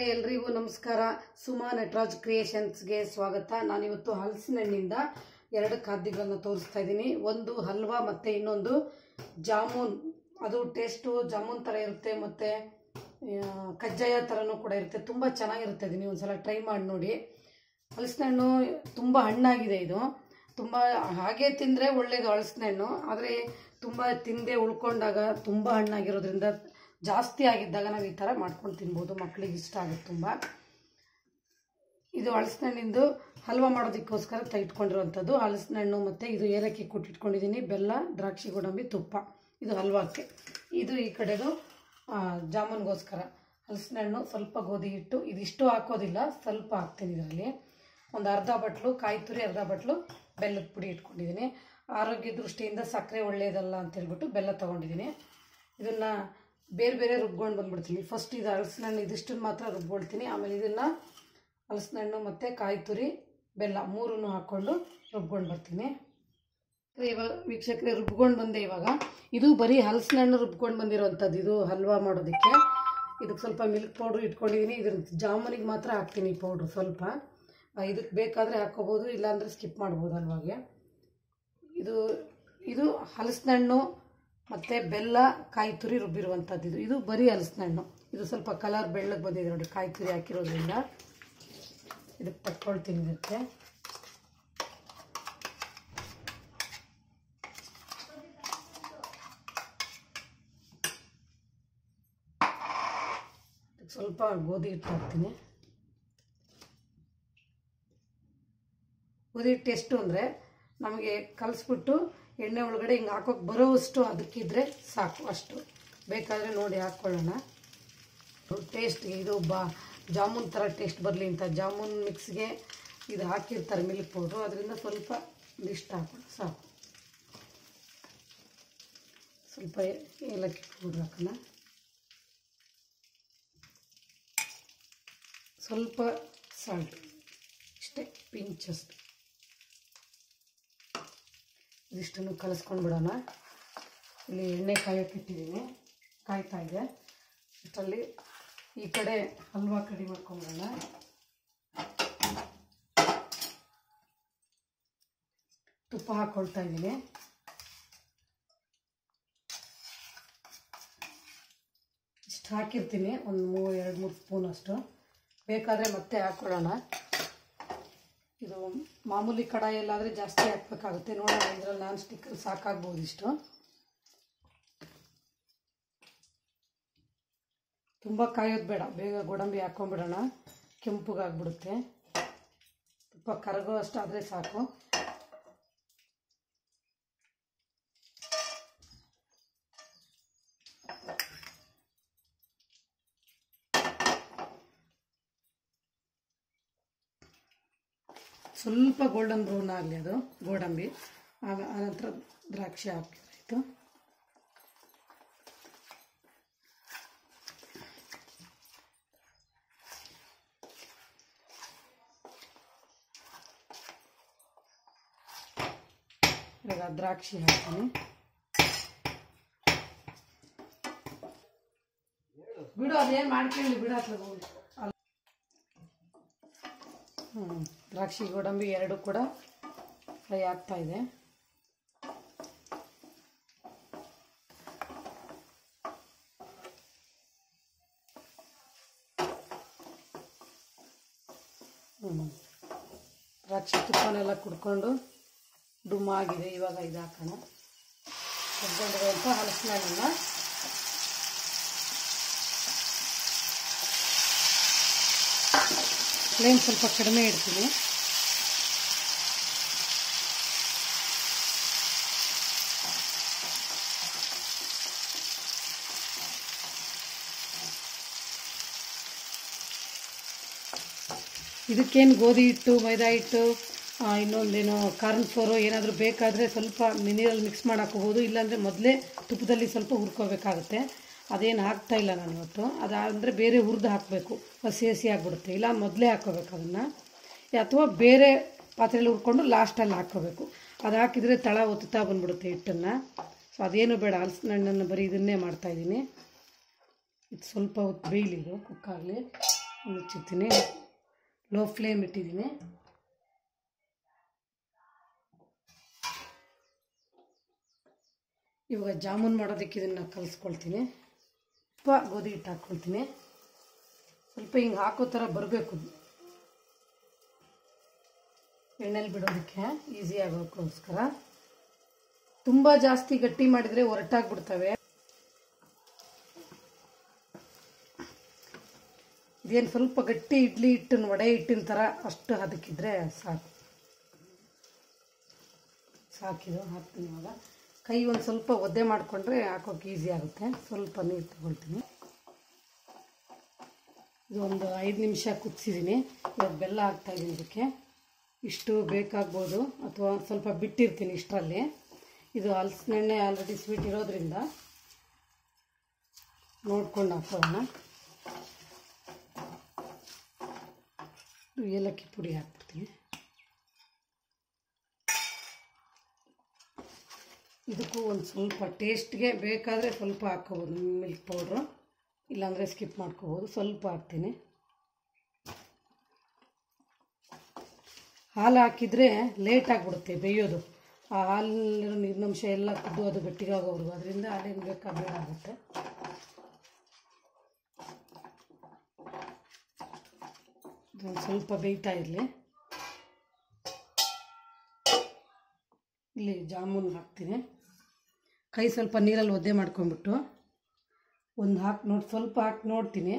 ವೀಕ್ಷಕರೇ ಎಲ್ರಿಗೂ ನಮಸ್ಕಾರ ಸುಮಾ ನಟರಾಜ್ ಕ್ರಿಯೇಷನ್ಸ್ಗೆ ಸ್ವಾಗತ ನಾನಿವತ್ತು ಹಲಸಿನ ಹಣ್ಣಿಂದ ಎರಡು ಖಾದ್ಯಗಳನ್ನು ತೋರಿಸ್ತಾ ಇದ್ದೀನಿ ಒಂದು ಹಲ್ವಾ ಮತ್ತು ಇನ್ನೊಂದು ಜಾಮೂನ್ ಅದು ಟೇಸ್ಟು ಜಾಮೂನ್ ಥರ ಇರುತ್ತೆ ಮತ್ತು ಕಜ್ಜಾಯ ಥರನೂ ಕೂಡ ಇರುತ್ತೆ ತುಂಬ ಚೆನ್ನಾಗಿರುತ್ತೆ ಇದು ನೀವು ಒಂದ್ಸಲ ಟ್ರೈ ಮಾಡಿ ನೋಡಿ ಹಲಸಿನ ಹಣ್ಣು ತುಂಬ ಹಣ್ಣಾಗಿದೆ ಇದು ತುಂಬ ಹಾಗೆ ತಿಂದರೆ ಒಳ್ಳೆಯದು ಹಲಸಿನ ಹಣ್ಣು ಆದರೆ ತುಂಬ ತಿಂದೆ ಉಳ್ಕೊಂಡಾಗ ತುಂಬ ಹಣ್ಣಾಗಿರೋದ್ರಿಂದ ಜಾಸ್ತಿ ಆಗಿದ್ದಾಗ ನಾವು ಈ ಥರ ಮಾಡ್ಕೊಂಡು ತಿನ್ಬೋದು ಮಕ್ಕಳಿಗೆ ಇಷ್ಟ ಆಗುತ್ತೆ ತುಂಬ ಇದು ಹಲಸಿನ ಹಣ್ಣಿಂದು ಹಲ್ವಾ ಮಾಡೋದಕ್ಕೋಸ್ಕರ ತೆಗೆದುಕೊಂಡಿರುವಂಥದ್ದು ಹಲಸಿನ ಹಣ್ಣು ಮತ್ತು ಇದು ಏಲಕ್ಕಿ ಕೊಟ್ಟಿಟ್ಕೊಂಡಿದ್ದೀನಿ ಬೆಲ್ಲ ದ್ರಾಕ್ಷಿ ಗೋಡಂಬಿ ತುಪ್ಪ ಇದು ಹಲ್ವಾಕ್ಕೆ ಇದು ಈ ಕಡೆದು ಆ, ಜಾಮೂನ್ಗೋಸ್ಕರ ಹಲಸಿನ ಹಣ್ಣು ಸ್ವಲ್ಪ ಗೋಧಿ ಹಿಟ್ಟು ಇದಿಷ್ಟು ಹಾಕೋದಿಲ್ಲ ಸ್ವಲ್ಪ ಹಾಕ್ತೀನಿ ಇದರಲ್ಲಿ ಒಂದು ಅರ್ಧ ಬಟ್ಲು ಕಾಯಿ ತುರಿ ಅರ್ಧ ಬಟ್ಲು ಬೆಲ್ಲದ ಪುಡಿ ಇಟ್ಕೊಂಡಿದ್ದೀನಿ ಆರೋಗ್ಯ ದೃಷ್ಟಿಯಿಂದ ಸಕ್ಕರೆ ಒಳ್ಳೆಯದಲ್ಲ ಅಂತ ಹೇಳ್ಬಿಟ್ಟು ಬೆಲ್ಲ ತೊಗೊಂಡಿದ್ದೀನಿ ಇದನ್ನು ಬೇರೆ ಬೇರೆ ರುಬ್ಕೊಂಡು ಬಂದ್ಬಿಡ್ತೀನಿ ಫಸ್ಟ್ ಇದು ಹಲಸಿನ ಹಣ್ಣು ಇದಿಷ್ಟನ್ನು ಮಾತ್ರ ರುಬ್ಕೊಳ್ತೀನಿ ಆಮೇಲೆ ಇದನ್ನು ಹಲಸಿನ ಹಣ್ಣು ಮತ್ತು ಕಾಯಿ ತುರಿ ಬೆಲ್ಲ ಮೂರನ್ನು ಹಾಕ್ಕೊಂಡು ರುಬ್ಕೊಂಡು ಬರ್ತೀನಿ ಇವಾಗ ವೀಕ್ಷಕರೇ ರುಬ್ಕೊಂಡು ಬಂದೆ ಇವಾಗ ಇದು ಬರೀ ಹಲಸಿನ ಹಣ್ಣು ರುಬ್ಕೊಂಡು ಬಂದಿರೋವಂಥದ್ದು ಇದು ಹಲ್ವಾ ಮಾಡೋದಕ್ಕೆ ಇದಕ್ಕೆ ಸ್ವಲ್ಪ ಮಿಲ್ಕ್ ಪೌಡ್ರ್ ಇಟ್ಕೊಂಡಿದ್ದೀನಿ ಇದ್ರ ಜಾಮೂನಿಗೆ ಮಾತ್ರ ಹಾಕ್ತೀನಿ ಈ ಪೌಡ್ರು ಸ್ವಲ್ಪ ಆ, ಇದಕ್ಕೆ ಬೇಕಾದರೆ ಹಾಕ್ಕೋಬೋದು ಇಲ್ಲಾಂದರೆ ಸ್ಕಿಪ್ ಮಾಡ್ಬೋದು ಹಲ್ವಾಗೆ ಇದು ಇದು ಹಲಸಿನ ಹಣ್ಣು ಮತ್ತು ಬೆಲ್ಲ ಕಾಯಿ ತುರಿ ರುಬ್ಬಿರುವಂಥದ್ದು ಇದು ಇದು ಬರೀ ಹಲಸಿನ ಹಣ್ಣು ಇದು ಸ್ವಲ್ಪ ಕಲರ್ ಬೆಳ್ಳಗೆ ಬಂದಿದೆ ನೋಡಿ ಕಾಯಿ ತುರಿ ಹಾಕಿರೋದ್ರಿಂದ ಇದಕ್ಕೆ ತಕ್ಕೊಳ್ತೀನಿ ಇದಕ್ಕೆ ಇದಕ್ಕೆ ಸ್ವಲ್ಪ ಗೋಧಿ ಹಿಟ್ಟು ಹಾಕ್ತೀನಿ ಗೋಧಿ ಹಿಟ್ಟು ಎಷ್ಟು ಅಂದರೆ ನಮಗೆ ಕಲಿಸ್ಬಿಟ್ಟು ಎಣ್ಣೆ ಒಳಗಡೆ ಹಿಂಗೆ ಹಾಕೋಕೆ ಬರೋವಷ್ಟು ಅದಕ್ಕಿದ್ರೆ ಸಾಕು ಅಷ್ಟು ಬೇಕಾದರೆ ನೋಡಿ ಹಾಕ್ಕೊಳ್ಳೋಣ ಟೇಸ್ಟ್ಗೆ ಇದು ಬಾ ಜಾಮೂನ್ ಥರ ಟೇಸ್ಟ್ ಬರಲಿ ಅಂತ ಜಾಮೂನ್ ಮಿಕ್ಸ್ಗೆ ಇದು ಹಾಕಿರ್ತಾರೆ ಮಿಲ್ಕ್ ಪೌಡ್ರು ಅದರಿಂದ ಸ್ವಲ್ಪ ಇದಿಷ್ಟು ಹಾಕೋಣ ಸಾಕು ಸ್ವಲ್ಪ ಏಲಕ್ಕಿ ಪೌಡ್ರ್ ಹಾಕೋಣ ಸ್ವಲ್ಪ ಸಾಲ್ಟ್ ಇಷ್ಟೇ ಪಿಂಚ್ ಅಷ್ಟು ಇದಿಷ್ಟನ್ನು ಕಲಿಸ್ಕೊಂಡು ಬಿಡೋಣ ಇಲ್ಲಿ ಎಣ್ಣೆ ಕಾಯೋಕೆ ಇಟ್ಟಿದ್ದೀನಿ ಕಾಯ್ತಾ ಇದೆ ಇಷ್ಟರಲ್ಲಿ ಈ ಕಡೆ ಹಲ್ವಾ ಕಡಿ ಮಾಡ್ಕೊಂಬಿಡೋಣ ತುಪ್ಪ ಹಾಕ್ಕೊಳ್ತಾ ಇದ್ದೀನಿ ಇಷ್ಟು ಹಾಕಿರ್ತೀನಿ ಒಂದು ಮೂರು ಎರಡು ಮೂರು ಸ್ಪೂನ್ ಅಷ್ಟು ಬೇಕಾದರೆ ಮತ್ತೆ ಹಾಕ್ಕೊಳ್ಳೋಣ ಇದು ಮಾಮೂಲಿ ಕಡಾಯಲ್ಲಾದರೆ ಜಾಸ್ತಿ ಹಾಕ್ಬೇಕಾಗುತ್ತೆ ನೋಡೋಣ ಇದರಲ್ಲಿ ನಾನ್ ಸ್ಟಿಕ್ಕಲ್ಲಿ ಸಾಕಾಗ್ಬೋದು ಇಷ್ಟು ತುಂಬ ಕಾಯೋದು ಬೇಡ ಬೇಗ ಗೋಡಂಬಿ ಹಾಕ್ಕೊಂಬಿಡೋಣ ಕೆಂಪುಗಾಗ್ಬಿಡುತ್ತೆ ತುಪ್ಪ ಕರಗೋ ಅಷ್ಟು ಆದರೆ ಸಾಕು ಸ್ವಲ್ಪ ಗೋಲ್ಡನ್ ಬ್ರೌನ್ ಆಗಲಿ ಅದು ಗೋಡಂಬಿ ಆಗ ಆನಂತರ ದ್ರಾಕ್ಷಿ ಹಾಕಿದ್ರಾಯ್ತು ಇವಾಗ ದ್ರಾಕ್ಷಿ ಹಾಕ್ತೀನಿ ಬಿಡು ಅದೇನು ಮಾಡ್ಕೊಳ್ಳಿ ಬಿಡು ಹತ್ರ ಹ್ಞೂ ದ್ರಾಕ್ಷಿ ಗೋಡಂಬಿ ಎರಡು ಕೂಡ ಫ್ರೈ ಆಗ್ತಾ ಇದೆ ಹ್ಞೂ ದ್ರಾಕ್ಷಿ ತುಪ್ಪನೆಲ್ಲ ಕುಡ್ಕೊಂಡು ಡುಮ್ಮಾಗಿದೆ ಇವಾಗ ಇದು ಹಾಕೋಣ ಕುಡ್ಕೊಂಡಿರುವಂಥ ಹಲಸಿನ ಹಣ್ಣನ್ನ ಫ್ಲೇಮ್ ಸ್ವಲ್ಪ ಕಡಿಮೆ ಇಡ್ತೀನಿ ಇದಕ್ಕೇನು ಗೋಧಿ ಹಿಟ್ಟು ಮೈದಾ ಹಿಟ್ಟು ಆ, ಇನ್ನೊಂದೇನೋ ಕಾರ್ನ್ ಫ್ಲೋರು ಏನಾದರೂ ಬೇಕಾದರೆ ಸ್ವಲ್ಪ ಮಿನಿರಲ್ ಮಿಕ್ಸ್ ಮಾಡಿ ಹಾಕೋಬೋದು ಇಲ್ಲಾಂದರೆ ಮೊದಲೇ ತುಪ್ಪದಲ್ಲಿ ಸ್ವಲ್ಪ ಹುರ್ಕೋಬೇಕಾಗುತ್ತೆ ಅದೇನು ಹಾಕ್ತಾ ಇಲ್ಲ ನಾನು ಇವತ್ತು ಅದಾದರೆ ಬೇರೆ ಹುರಿದು ಹಾಕಬೇಕು ಹಸಿ ಹಸಿ ಆಗಿಬಿಡುತ್ತೆ ಇಲ್ಲ ಮೊದಲೇ ಹಾಕ್ಕೋಬೇಕು ಅದನ್ನು ಅಥವಾ ಬೇರೆ ಪಾತ್ರೆಯಲ್ಲಿ ಹುರ್ಕೊಂಡು ಲಾಸ್ಟಲ್ಲಿ ಹಾಕ್ಕೋಬೇಕು ಅದು ಹಾಕಿದರೆ ತಳ ಒತ್ತುತ್ತಾ ಬಂದ್ಬಿಡುತ್ತೆ ಹಿಟ್ಟನ್ನು ಸೊ ಅದೇನು ಬೇಡ ಹಲಸಿನ ಹಣ್ಣನ್ನು ಬರೀ ಇದನ್ನೇ ಮಾಡ್ತಾಯಿದ್ದೀನಿ ಇದು ಸ್ವಲ್ಪ ಹೊತ್ತು ಬೇಯಲಿ ಇದು ಕುಕ್ಕಾಗಲಿ ಮುಚ್ಚಿರ್ತೀನಿ ಲೋ ಫ್ಲೇಮ್ ಇಟ್ಟಿದ್ದೀನಿ ಇವಾಗ ಜಾಮೂನ್ ಮಾಡೋದಕ್ಕೆ ಇದನ್ನು ಕಲಿಸ್ಕೊಳ್ತೀನಿ ಸ್ವಲ್ಪ ಗೋಧಿ ಹಿಟ್ಟು ಹಾಕ್ಕೊಳ್ತೀನಿ ಸ್ವಲ್ಪ ಹಿಂಗೆ ಹಾಕೋ ಥರ ಬರಬೇಕು ಎಣ್ಣೆಲಿ ಬಿಡೋದಕ್ಕೆ ಈಸಿ ಆಗೋಕ್ಕೋಸ್ಕರ ತುಂಬ ಜಾಸ್ತಿ ಗಟ್ಟಿ ಮಾಡಿದರೆ ಹೊರಟಾಗ್ಬಿಡ್ತವೆ ಇದೇನು ಸ್ವಲ್ಪ ಗಟ್ಟಿ ಇಡ್ಲಿ ಹಿಟ್ಟಿನ ವಡೆ ಹಿಟ್ಟಿನ ಥರ ಅಷ್ಟು ಹದಕ್ಕಿದ್ರೆ ಸಾಕು ಸಾಕಿದು ಹಾಕ್ತೀನಿ ಇವಾಗ ಕೈ ಒಂದು ಸ್ವಲ್ಪ ಒದ್ದೆ ಮಾಡಿಕೊಂಡ್ರೆ ಹಾಕೋಕೆ ಈಸಿ ಆಗುತ್ತೆ ಸ್ವಲ್ಪ ನೀರು ತಗೊಳ್ತೀನಿ ಇದು ಒಂದು ಐದು ನಿಮಿಷ ಕುದಿಸಿದ್ದೀನಿ ಇವಾಗ ಬೆಲ್ಲ ಹಾಕ್ತಾಯಿದ್ದೀನಿ ಇದಕ್ಕೆ ಇಷ್ಟು ಬೇಕಾಗ್ಬೋದು ಅಥವಾ ಸ್ವಲ್ಪ ಬಿಟ್ಟಿರ್ತೀನಿ ಇಷ್ಟರಲ್ಲಿ ಇದು ಹಲಸಿನೆಣ್ಣೆ ಆಲ್ರೆಡಿ ಸ್ವೀಟ್ ಇರೋದ್ರಿಂದ ನೋಡ್ಕೊಂಡು ಹಾಕೋಣ ಏಲಕ್ಕಿ ಪುಡಿ ಹಾಕ್ಬಿಡ್ತೀನಿ ಇದಕ್ಕೂ ಒಂದು ಸ್ವಲ್ಪ ಟೇಸ್ಟ್ಗೆ ಬೇಕಾದರೆ ಸ್ವಲ್ಪ ಹಾಕ್ಕೋಬೋದು ಮಿಲ್ಕ್ ಪೌಡ್ರು ಇಲ್ಲಾಂದರೆ ಸ್ಕಿಪ್ ಮಾಡ್ಕೋಬೋದು ಸ್ವಲ್ಪ ಹಾಕ್ತೀನಿ ಹಾಲು ಹಾಕಿದರೆ ಲೇಟ್ ಆಗಿಬಿಡುತ್ತೆ ಬೇಯೋದು ಆ ಹಾಲಿರೋ ನೀರಿನಂಶ ಎಲ್ಲ ಕುದ್ದು ಅದು ಗಟ್ಟಿಗಾಗೋವರೆಗೂ ಅದರಿಂದ ಹಾಲೇನು ಬೇಕಾ ಬೇಡ ಆಗುತ್ತೆ ಇದೊಂದು ಸ್ವಲ್ಪ ಬೇಯ್ತಾ ಇರಲಿ ಇಲ್ಲಿ ಜಾಮೂನ್ ಹಾಕ್ತೀನಿ ಕೈ ಸ್ವಲ್ಪ ನೀರಲ್ಲಿ ಒದ್ದೆ ಮಾಡ್ಕೊಂಬಿಟ್ಟು ಒಂದು ಹಾಕಿ ನೋಡಿ ಸ್ವಲ್ಪ ಹಾಕಿ ನೋಡ್ತೀನಿ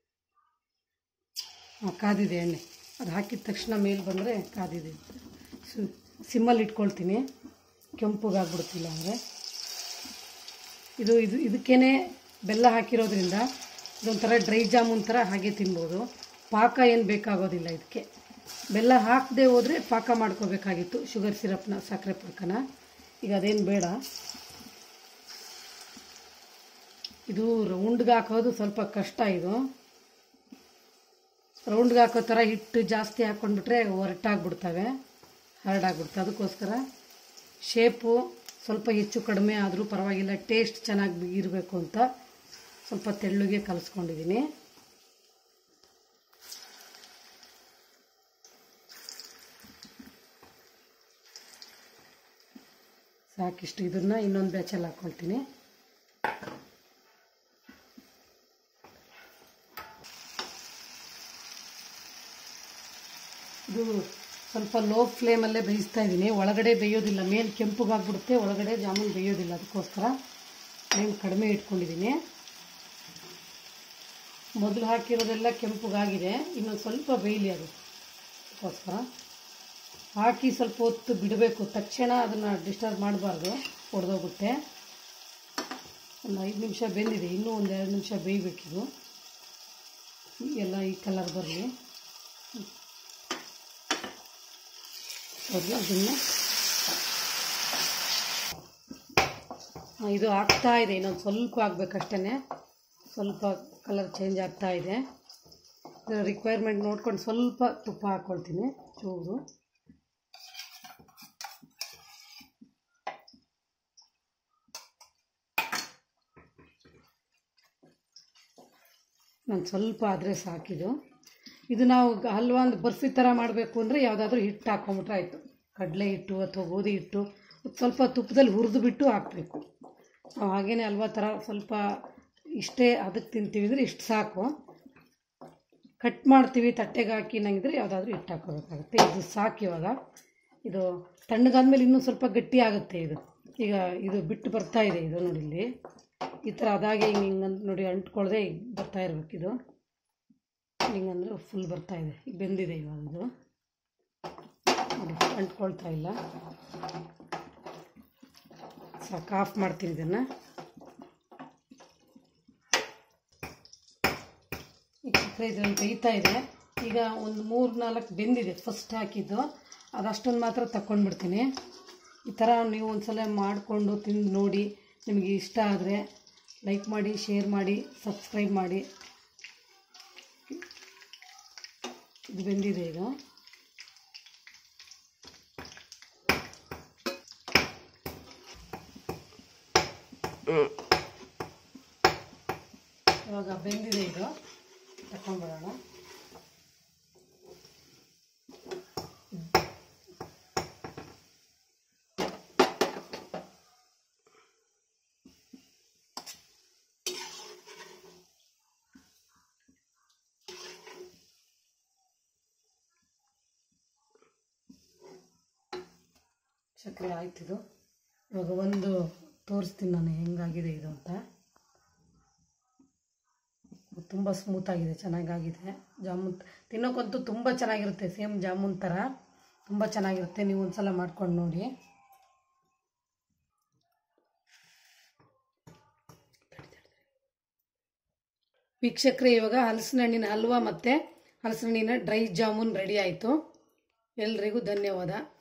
ಹಾಂ ಕಾದಿದೆ ಎಣ್ಣೆ ಅದು ಹಾಕಿದ ತಕ್ಷಣ ಮೇಲೆ ಬಂದರೆ ಕಾದಿದೆ ಸು ಸಿಮ್ಮಲ್ಲಿ ಇಟ್ಕೊಳ್ತೀನಿ ಕೆಂಪುಗಾಗ್ಬಿಡ್ತಿಲ್ಲ ಅಂದರೆ ಇದು ಇದು ಇದಕ್ಕೇ ಬೆಲ್ಲ ಹಾಕಿರೋದ್ರಿಂದ ಇದೊಂಥರ ಡ್ರೈ ಜಾಮೂನ್ ಥರ ಹಾಗೆ ತಿನ್ಬೋದು ಪಾಕ ಏನು ಬೇಕಾಗೋದಿಲ್ಲ ಇದಕ್ಕೆ ಬೆಲ್ಲ ಹಾಕದೆ ಹೋದರೆ ಪಾಕ ಮಾಡ್ಕೋಬೇಕಾಗಿತ್ತು ಶುಗರ್ ಸಿರಪ್ನ ಸಕ್ಕರೆ ಪಾಕನ ಈಗ ಅದೇನು ಬೇಡ ಇದು ರೌಂಡ್ಗೆ ಹಾಕೋದು ಸ್ವಲ್ಪ ಕಷ್ಟ ಇದು ರೌಂಡ್ಗೆ ಹಾಕೋ ಥರ ಹಿಟ್ಟು ಜಾಸ್ತಿ ಹಾಕ್ಕೊಂಡ್ಬಿಟ್ರೆ ಹೊರಟಾಗ್ಬಿಡ್ತವೆ ಹರಡಾಗ್ಬಿಡ್ತವೆ ಅದಕ್ಕೋಸ್ಕರ ಶೇಪು ಸ್ವಲ್ಪ ಹೆಚ್ಚು ಕಡಿಮೆ ಆದರೂ ಪರವಾಗಿಲ್ಲ ಟೇಸ್ಟ್ ಚೆನ್ನಾಗಿ ಇರಬೇಕು ಅಂತ ಸ್ವಲ್ಪ ತೆಳ್ಳುಗೆ ಕಲಿಸ್ಕೊಂಡಿದ್ದೀನಿ ಸಾಕಿಷ್ಟು ಇದನ್ನು ಇನ್ನೊಂದು ಬ್ಯಾಚಲ್ಲಿ ಹಾಕ್ಕೊಳ್ತೀನಿ ಇದು ಸ್ವಲ್ಪ ಲೋ ಫ್ಲೇಮಲ್ಲೇ ಬೇಯಿಸ್ತಾ ಇದ್ದೀನಿ ಒಳಗಡೆ ಬೇಯೋದಿಲ್ಲ ಮೇಲೆ ಕೆಂಪುಗಾಗ್ಬಿಡುತ್ತೆ ಒಳಗಡೆ ಜಾಮೂನ್ ಬೇಯೋದಿಲ್ಲ ಅದಕ್ಕೋಸ್ಕರ ಫ್ಲೇಮ್ ಕಡಿಮೆ ಇಟ್ಕೊಂಡಿದ್ದೀನಿ ಮೊದಲು ಹಾಕಿರೋದೆಲ್ಲ ಕೆಂಪುಗಾಗಿದೆ ಇನ್ನೊಂದು ಸ್ವಲ್ಪ ಬೇಯಲಿ ಅದು ಅದಕ್ಕೋಸ್ಕರ ಹಾಕಿ ಸ್ವಲ್ಪ ಹೊತ್ತು ಬಿಡಬೇಕು ತಕ್ಷಣ ಅದನ್ನು ಡಿಸ್ಟರ್ಬ್ ಮಾಡಬಾರ್ದು ಒಡೆದೋಗುತ್ತೆ ಒಂದು ಐದು ನಿಮಿಷ ಬೆಂದಿದೆ ಇನ್ನೂ ಒಂದು ಎರಡು ನಿಮಿಷ ಬೇಯಬೇಕಿದು ಎಲ್ಲ ಈ ಕಲರ್ ಬರಲಿ ಅದನ್ನು ಇದು ಆಗ್ತಾ ಇದೆ ಇನ್ನೊಂದು ಸ್ವಲ್ಪ ಆಗಬೇಕಷ್ಟೇ ಸ್ವಲ್ಪ ಕಲರ್ ಚೇಂಜ್ ಆಗ್ತಾ ಇದೆ ಇದರ ರಿಕ್ವೈರ್ಮೆಂಟ್ ನೋಡ್ಕೊಂಡು ಸ್ವಲ್ಪ ತುಪ್ಪ ಹಾಕ್ಕೊಳ್ತೀನಿ ಚೂರು ನಾನು ಸ್ವಲ್ಪ ಆದರೆ ಸಾಕಿದು ಇದು ನಾವು ಹಲ್ವಾ ಒಂದು ಬರ್ಫಿ ಥರ ಮಾಡಬೇಕು ಅಂದರೆ ಯಾವುದಾದ್ರೂ ಹಿಟ್ಟು ಹಾಕ್ಕೊಂಬಿಟ್ರೆ ಆಯಿತು ಕಡಲೆ ಹಿಟ್ಟು ಅಥವಾ ಗೋಧಿ ಹಿಟ್ಟು ಸ್ವಲ್ಪ ತುಪ್ಪದಲ್ಲಿ ಹುರಿದು ಬಿಟ್ಟು ಹಾಕಬೇಕು ನಾವು ಹಾಗೇನೆ ಹಲ್ವಾ ಥರ ಸ್ವಲ್ಪ ಇಷ್ಟೇ ಅದಕ್ಕೆ ತಿಂತೀವಿ ಅಂದರೆ ಇಷ್ಟು ಸಾಕು ಕಟ್ ಮಾಡ್ತೀವಿ ತಟ್ಟೆಗೆ ಹಾಕಿ ನಂಗಿದ್ರೆ ಯಾವುದಾದ್ರೂ ಹಿಟ್ಟು ಹಾಕೋಬೇಕಾಗುತ್ತೆ ಇದು ಸಾಕು ಇವಾಗ ಇದು ತಣ್ಣಗಾದ್ಮೇಲೆ ಇನ್ನೂ ಸ್ವಲ್ಪ ಗಟ್ಟಿ ಆಗುತ್ತೆ ಇದು ಈಗ ಇದು ಬಿಟ್ಟು ಬರ್ತಾ ಇದೆ ಇದು ನೋಡಿ ಇಲ್ಲಿ ಈ ಥರ ಅದಾಗೆ ಹಿಂಗೆ ಹಿಂಗೆ ನೋಡಿ ಅಂಟ್ಕೊಳ್ದೆ ಈಗ ಬರ್ತಾ ಇರಬೇಕಿದು ಹಿಂಗಂದ್ರೆ ಫುಲ್ ಬರ್ತಾ ಇದೆ ಈಗ ಬೆಂದಿದೆ ಇವಾಗ ಇದು ನೋಡಿ ಅಂಟ್ಕೊಳ್ತಾ ಇಲ್ಲ ಸಾಕು ಆಫ್ ಮಾಡ್ತೀನಿ ಇದನ್ನು ಈಗ ಸಕ್ಕರೆ ಇದರಲ್ಲಿ ಬೇಯ್ತಾ ಇದೆ ಈಗ ಒಂದು ಮೂರು ನಾಲ್ಕು ಬೆಂದಿದೆ ಫಸ್ಟ್ ಹಾಕಿದ್ದು ಅದಷ್ಟೊಂದು ಮಾತ್ರ ತಗೊಂಡ್ಬಿಡ್ತೀನಿ ಈ ಥರ ನೀವು ಒಂದ್ಸಲ ಮಾಡಿಕೊಂಡು ತಿಂದು ನೋಡಿ ನಿಮಗೆ ಇಷ್ಟ ಆದರೆ ಲೈಕ್ ಮಾಡಿ ಶೇರ್ ಮಾಡಿ ಸಬ್ಸ್ಕ್ರೈಬ್ ಮಾಡಿ ಇದು ಬೆಂದಿದೆ ಈಗ ಇವಾಗ ಬೆಂದಿದೆ ಇದು ತಗೊಂಡ್ಬಿಡೋಣ ಸಕ್ಕರೆ ಆಯ್ತಿದು ಇವಾಗ ಒಂದು ತೋರಿಸ್ತೀನಿ ನಾನು ಹೆಂಗಾಗಿದೆ ಇದು ಅಂತ ತುಂಬ ಸ್ಮೂತಾಗಿದೆ ಚೆನ್ನಾಗಾಗಿದೆ ಜಾಮೂನ್ ತಿನ್ನೋಕ್ಕಂತೂ ತುಂಬ ಚೆನ್ನಾಗಿರುತ್ತೆ ಸೇಮ್ ಜಾಮೂನ್ ಥರ ತುಂಬ ಚೆನ್ನಾಗಿರುತ್ತೆ ನೀವು ಒಂದ್ಸಲ ಮಾಡ್ಕೊಂಡು ನೋಡಿ ವೀಕ್ಷಕರೇ ಇವಾಗ ಹಲಸಿನ ಹಣ್ಣಿನ ಹಲ್ವಾ ಮತ್ತು ಹಲಸಿನ ಹಣ್ಣಿನ ಡ್ರೈ ಜಾಮೂನ್ ರೆಡಿ ಆಯಿತು ಎಲ್ರಿಗೂ ಧನ್ಯವಾದ